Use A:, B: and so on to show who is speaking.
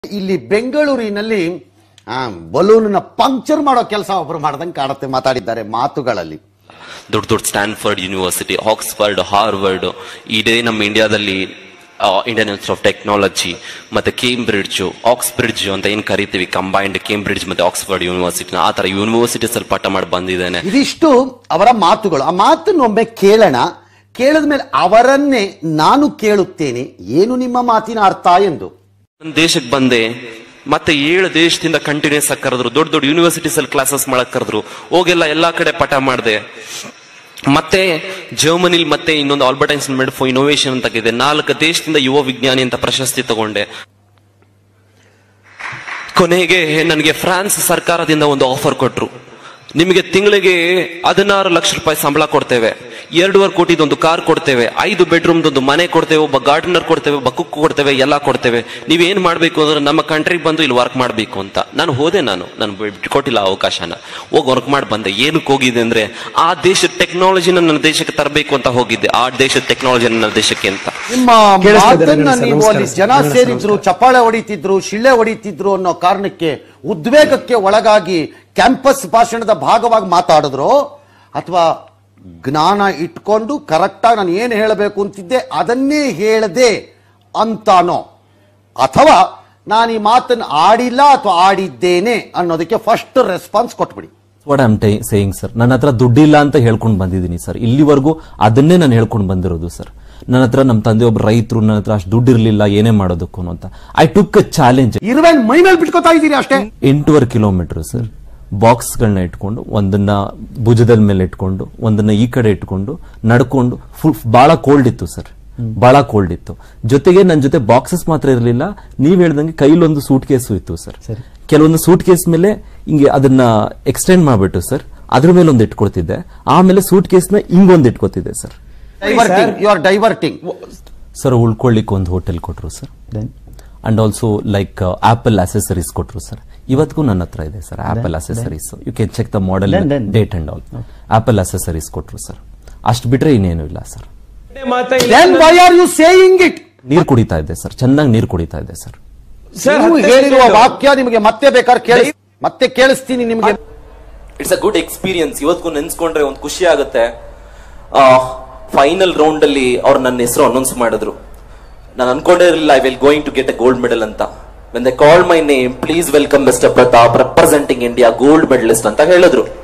A: ಇಲ್ಲಿ ಬೆಂಗಳೂರಿನಲ್ಲಿ ಬಲೂನ್ನ ಪಂಕ್ಚರ್ ಮಾಡೋ ಕೆಲಸ ಒಬ್ರು ಮಾಡ್ದಂಗೆ ಕಾಣುತ್ತೆ ಮಾತಾಡಿದ್ದಾರೆ ಮಾತುಗಳಲ್ಲಿ
B: ದೊಡ್ಡ ದೊಡ್ಡ ಸ್ಟ್ಯಾನ್ಫರ್ಡ್ ಯೂನಿವರ್ಸಿಟಿ ಆಕ್ಸ್ಫರ್ಡ್ ಹಾರ್ವರ್ಡ್ ಇದೇ ನಮ್ಮ ಇಂಡಿಯಾದಲ್ಲಿ ಇಂಡಿಯನ್ ಇನ್ಸ್ಟಿಟ್ಯೂಟ್ ಆಫ್ ಟೆಕ್ನಾಲಜಿ ಮತ್ತೆ ಕೇಂಬ್ರಿಡ್ಜ್ ಆಕ್ಸ್ಬ್ರಿಡ್ಜ್ ಅಂತ ಏನ್ ಕರಿತೀವಿ ಕಂಬೈನ್ಡ್ ಕೇಂಬ್ರಿಡ್ಜ್ ಮತ್ತೆ ಆಕ್ಸ್ಫರ್ಡ್ ಯೂನಿವರ್ಸಿಟಿ ಆ ತರ ಯೂನಿವರ್ಸಿಟೀಸ್ ಅಲ್ಲಿ ಪಾಠ ಮಾಡಿ ಬಂದಿದ್ದೇನೆ
A: ಇದಿಷ್ಟು ಅವರ ಮಾತುಗಳು ಆ ಮಾತನ್ನೊಮ್ಮೆ ಕೇಳೋಣ ಕೇಳಿದ ಮೇಲೆ ಅವರನ್ನೇ ನಾನು ಕೇಳುತ್ತೇನೆ ಏನು ನಿಮ್ಮ ಮಾತಿನ ಅರ್ಥ ಎಂದು
B: ನನ್ನ ದೇಶಕ್ಕೆ ಬಂದೆ ಮತ್ತೆ ಏಳು ದೇಶದಿಂದ ಕಂಟಿನ್ಯೂಸ್ ಆಗಿ ಕರೆದ್ರು ದೊಡ್ಡ ದೊಡ್ಡ ಯೂನಿವರ್ಸಿಟೀಸ್ ಅಲ್ಲಿ ಕ್ಲಾಸಸ್ ಮಾಡಕ್ ಕರೆದ್ರು ಹೋಗೆಲ್ಲ ಎಲ್ಲಾ ಕಡೆ ಪಾಠ ಮಾಡಿದೆ ಮತ್ತೆ ಜರ್ಮನಿಲಿ ಮತ್ತೆ ಇನ್ನೊಂದು Albert Einstein med for innovation ಅಂತ ಇದೆ ನಾಲ್ಕು ದೇಶದಿಂದ ಯುವ ವಿಜ್ಞಾನಿ ಅಂತ ಪ್ರಶಸ್ತಿ ತಗೊಂಡೆ ಕೊನೆಗೆ ನನಗೆ ಫ್ರಾನ್ಸ್ ಸರ್ಕಾರದಿಂದ ಒಂದು ಆಫರ್ ಕೊಟ್ರು ನಿಮಗೆ ತಿಂಗಳಿಗೆ ಹದಿನಾರು ಲಕ್ಷ ರೂಪಾಯಿ ಸಂಬಳ ಕೊಡ್ತೇವೆ ಎರಡೂವರೆ ಕೋಟಿದೊಂದು ಕಾರ್ ಕೊಡ್ತೇವೆ ಐದು ಬೆಡ್ರೂಮ್ದೊಂದು ಮನೆ ಕೊಡ್ತೇವೆ ಒಬ್ಬ ಗಾರ್ಡನರ್ ಕೊಡ್ತೇವೆ ಒಬ್ಬ ಕುಕ್ ಕೊಡ್ತೇವೆ ಎಲ್ಲ ಕೊಡ್ತೇವೆ ನೀವೇನ್ ಮಾಡ್ಬೇಕು ಅಂದ್ರೆ ನಮ್ಮ ಕಂಟ್ರಿಗೆ ಬಂದು ಇಲ್ಲಿ ವರ್ಕ್ ಮಾಡಬೇಕು ಅಂತ ನಾನು ಹೋದೆ ನಾನು ನಾನು ಬಿಟ್ಕೊಟ್ಟಿಲ್ಲ ಆ ಅವಕಾಶನ ಹೋಗಿ ವರ್ಕ್ ಮಾಡಿ ಬಂದೆ ಏನಕ್ಕೆ ಹೋಗಿದ್ದೆ ಅಂದ್ರೆ ಆ ದೇಶದ ಟೆಕ್ನಾಲಜಿನ ನನ್ನ ದೇಶಕ್ಕೆ ತರಬೇಕು ಅಂತ ಹೋಗಿದ್ದೆ ಆ ದೇಶದ ಟೆಕ್ನಾಲಜಿ ನನ್ನ ದೇಶಕ್ಕೆ ಅಂತ
A: ನಿಮ್ಮ
C: ಕೇಳಿಸ್ತಾ ಇದ್ದಾರೆ
A: ಮಾತನ್ನ
C: ನೋಡಿ ಸರ್,
A: ನೀವು ಅಲ್ಲಿ
C: ನಮಸ್ಕಾರ
A: ಜನ ಸೇರಿದ್ರು ಚಪ್ಪಾಳೆ ಹೊಡಿತಿದ್ರು ಶಿಳ್ಳೆ ಹೊಡಿತಿದ್ರು ಅನ್ನೋ ಕಾರಣಕ್ಕೆ ಉದ್ವೇಗಕ್ಕೆ ಒಳಗಾಗಿ ಕ್ಯಾಂಪಸ್ ಭಾಷಣದ ಭಾಗವಾಗಿ ಮಾತಾಡಿದ್ರು ಅಥವಾ ಜ್ಞಾನ ಇಟ್ಕೊಂಡು ಕರೆಕ್ಟಾಗಿ ನಾನು ಏನು ಹೇಳಬೇಕು ಅಂತಿದ್ದೆ ಅದನ್ನೇ ಹೇಳದೆ ಅಂತಾನೋ ಅಥವಾ ನಾನು ಈ ಮಾತನ್ನು ಆಡಿಲ್ಲ ಅಥವಾ ಆಡಿದ್ದೇನೆ ಅನ್ನೋದಕ್ಕೆ ಫಸ್ಟ್ ರೆಸ್ಪಾನ್ಸ್ ಕೊಟ್ಬಿಡಿ
D: ವಾಟ್ ಐಮ್ ಸೇಯಿಂಗ್ ಸರ್ ನನ್ನ ಹತ್ರ ದುಡ್ಡಿಲ್ಲ ಅಂತ ಹೇಳ್ಕೊಂಡು ಬಂದಿದ್ದೀನಿ ಸರ್ ಇಲ್ಲಿವರೆಗೂ ಅದನ್ನೇ ನಾನು ಹೇಳ್ಕೊಂಡು ಬಂದಿರೋದು ಸರ್ ನನ್ನ ಹತ್ರ ನಮ್ಮ ತಂದೆ ಒಬ್ಬ ರೈತರು ನನ್ನ ಹತ್ರ ಅಷ್ಟು ದುಡ್ಡು ಇರಲಿಲ್ಲ ಏನೇ ಮಾಡೋದಕ್ಕೂ ಅಂತ ಐ ಟುಕ್ ಅ ಚಾಲೆಂಜ್
A: ಇರುವೆನ್ ಮೈ ಮೇಲೆ ಬಿಟ್ಕೋತಾ ಇದ್ದೀರಿ ಅಷ್ಟೇ
D: ಎಂಟೂವರೆ ಕಿಲೋಮೀಟರ್ ಸರ್ ಬಾಕ್ಸ್ಗಳನ್ನ ಇಟ್ಕೊಂಡು ಒಂದನ್ನ ಭುಜದ ಮೇಲೆ ಇಟ್ಕೊಂಡು ಒಂದನ್ನ ಈ ಕಡೆ ಇಟ್ಕೊಂಡು ನಡ್ಕೊಂಡು ಫುಲ್ ಬಹಳ ಕೋಲ್ಡ್ ಇತ್ತು ಸರ್ ಬಹಳ ಕೋಲ್ಡ್ ಇತ್ತು ಜೊತೆಗೆ ನನ್ನ ಜೊತೆ ಬಾಕ್ಸಸ್ ಮಾತ್ರ ಇರಲಿಲ್ಲ ನೀವ್ ಹೇಳ್ದಂಗೆ ಕೈಲೊಂದು ಸೂಟ್ ಕೇಸು ಇತ್ತು ಸರ್ ಕೆಲವೊಂದು ಸೂಟ್ ಕೇಸ್ ಮೇಲೆ ಹಿಂಗೆ ಅದನ್ನ ಎಕ್ಸ್ಟೆಂಡ್ ಮಾಡ್ಬಿಟ್ಟು ಸರ್ ಅದ್ರ ಮೇಲೆ ಒಂದು ಇಟ್ಕೊಳ್ತಿದ್ದೆ ಆಮೇಲೆ ಸೂಟ್ ಕೇಸ್ನ ಹಿಂಗೊಂದು ಇಟ್ಕೊತಿದ್ದೆ sir
A: diverting you are diverting
D: sir ಉಳ್ಕೊಳ್ಳಿಕ್ಕೆ ಒಂದು ಹೋಟೆಲ್ ಕೊಟ್ರು sir and also like Apple accessories ಕೊಟ್ರು ಸರ್ ಇವತ್ತಿಗೂ ನನ್ನ ಹತ್ರ ಇದೆ sir Apple accessories you can check the model
C: Then, then.
D: Date and all Apple accessories ಕೊಟ್ರು ಸರ್ ಅಷ್ಟು ಬಿಟ್ರೆ ಇನ್ನೇನು ಇಲ್ಲ sir
A: then why are you saying it
D: ನೀರು ಕುಡಿತಾ ಇದೆ ಸರ್ ಚೆನ್ನಾಗಿ ನೀರು ಕುಡಿತಾ ಇದೆ ಸರ್
A: ನೀವು ಹೇಳಿರುವ ವಾಕ್ಯ ನಿಮಗೆ ಮತ್ತೆ ಬೇಕಾದ್ರೆ ಕೇಳಿ ಮತ್ತೆ ಕೇಳಿಸ್ತೀನಿ ನಿಮಗೆ
B: ಇಟ್ಸ್ ಅ ಗುಡ್ ಎಕ್ಸ್ಪೀರಿಯನ್ಸ್ ಇವತ್ತಿಗೂ ನೆನ್ಸ್ಕೊಂಡ್ರೆ ಒಂದು ಖುಷಿ ಆಗುತ್ತೆ ಫೈನಲ್ ರೌಂಡ್ ಅಲ್ಲಿ ಅವ್ರು ನನ್ನ ಹೆಸರು ಅನೌನ್ಸ್ ಮಾಡಿದ್ರು ನಾನು ಅನ್ಕೊಂಡೇ ಇರಲಿಲ್ಲ I will going to get a gold medal ಅಂತ when they call my name please welcome mister Pratap representing India gold medallist ಅಂತ ಹೇಳಿದ್ರು